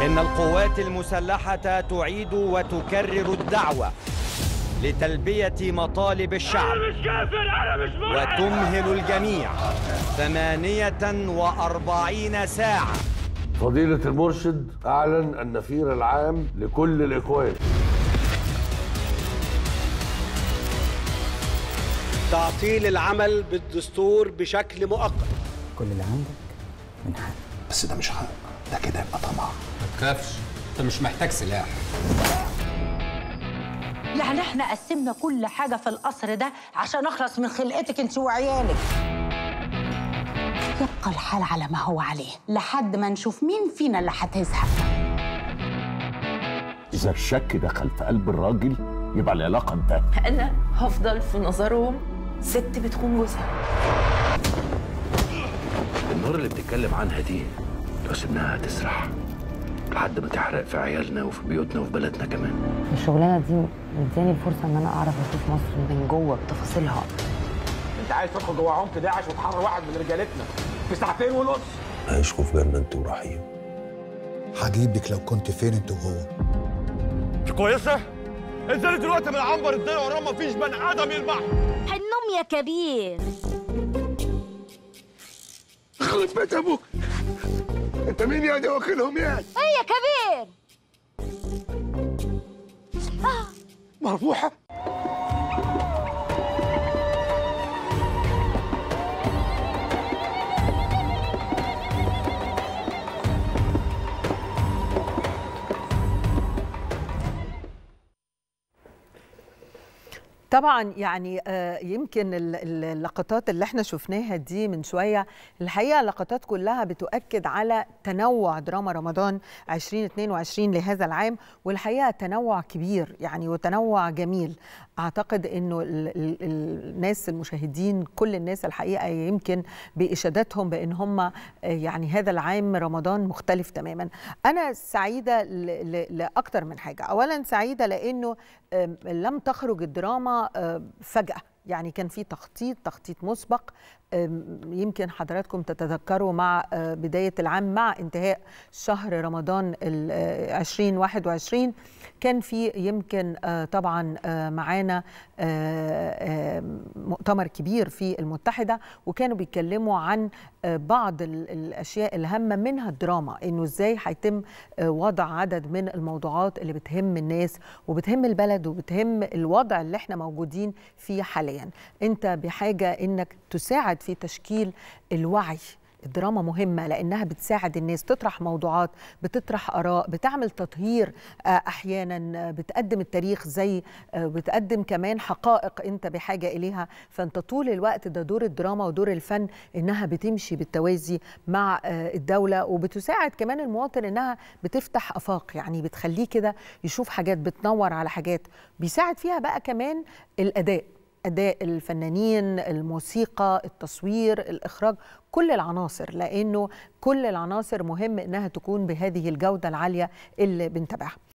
إن القوات المسلحة تعيد وتكرر الدعوة لتلبية مطالب الشعب مش كافر انا مش مرعب وتمهل الجميع ثمانية وأربعين ساعة فضيلة المرشد أعلن النفير العام لكل الإخوان تعطيل العمل بالدستور بشكل مؤقت كل اللي عندك من حق بس ده مش حق ده كده يبقى طمع ما تخافش انت مش محتاج سلاح يعني احنا قسمنا كل حاجة في القصر ده عشان اخلص من خلقتك انت وعيالك يبقى الحال على ما هو عليه لحد ما نشوف مين فينا اللي هتزهق إذا الشك دخل في قلب الراجل يبقى العلاقة انتهت انا هفضل في نظرهم ست بتخون جوزها النار اللي بتتكلم عنها دي لو سيبناها هتسرح لحد ما تحرق في عيالنا وفي بيوتنا وفي بلدنا كمان الشغلانه دي مداني الفرصه ان انا اعرف اشوف مصر من جوه بتفاصيلها انت عايز تدخل جوه عمق داعش وتحرر واحد من رجالتنا في ساعتين ونص عيشكم في جنة انت ورحيم هجيبك لو كنت فين انت وهو انت كويسه انزلي دلوقتي من عنبر الدنيا وراه مفيش بني ادم يلمح حنهم يا كبير خلي بيت أبوك أنت مين يا دي واكلهم يعني ايه يا كبير مربوحة طبعا يعني آه، يمكن ال- ال- اللقطات اللي احنا شفناها دي من شويه الحقيقه اللقطات كلها بتؤكد على تنوع دراما رمضان 2022 لهذا العام والحقيقه تنوع كبير يعني وتنوع جميل اعتقد انه ال- ال- الناس المشاهدين كل الناس الحقيقه يمكن باشادتهم بان هم آه، يعني هذا العام رمضان مختلف تماما انا سعيده ل- ل- لاكثر من حاجه اولا سعيده لانه آم، لم تخرج الدراما آه، فجاه يعني كان في تخطيط تخطيط مسبق آم، يمكن حضراتكم تتذكروا مع آه، بدايه العام مع انتهاء شهر رمضان ال- آه، 2021 كان في يمكن آه، طبعا آه، معانا آه، آه، مؤتمر كبير في المتحده وكانوا بيتكلموا عن آه، بعض ال- الاشياء الهامه منها الدراما انه ازاي هيتم آه، وضع عدد من الموضوعات اللي بتهم الناس وبتهم البلد وبتهم الوضع اللي احنا موجودين فيه حاليا انت بحاجه انك تساعد في تشكيل الوعي الدراما مهمة لأنها بتساعد الناس تطرح موضوعات بتطرح آراء بتعمل تطهير آه، أحيانا آه، بتقدم التاريخ زي آه، بتقدم كمان حقائق أنت بحاجة إليها فأنت طول الوقت ده دور الدراما ودور الفن إنها بتمشي بالتوازي مع آه، الدولة وبتساعد كمان المواطن إنها بتفتح آفاق يعني بتخليه كده يشوف حاجات بتنور على حاجات بيساعد فيها بقى كمان الأداء أداء الفنانين الموسيقى التصوير الإخراج كل العناصر لأنه كل العناصر مهم إنها تكون بهذه الجودة العالية اللي بنتابعها